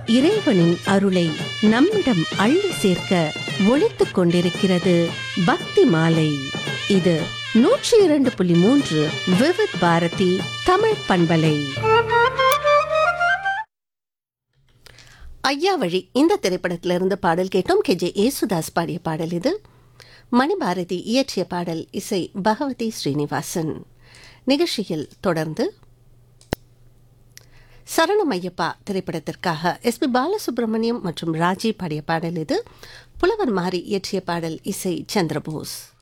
இறைவனின் அருளை நம்மிடம் அள்ளி சேர்க்க ஒழித்துக் கொண்டிருக்கிறது பக்தி மாலை இது நூற்றி இரண்டு புள்ளி மூன்று விவித் பாரதி தமிழ் பண்பலை ஐயா வழி இந்த திரைப்படத்திலிருந்து பாடல் கேட்டோம் கே ஜே ஏசுதாஸ் பாடிய பாடல் இது மணிபாரதி இயற்றிய பாடல் இசை பகவதி ஸ்ரீனிவாசன் நிகழ்ச்சியில் தொடர்ந்து சரணமையப்பா திரைப்படத்திற்காக எஸ் பி பாலசுப்ரமணியம் மற்றும் ராஜி பாடிய பாடல் இது புலவர் மாறி இயற்றிய பாடல் இசை சந்திரபோஸ்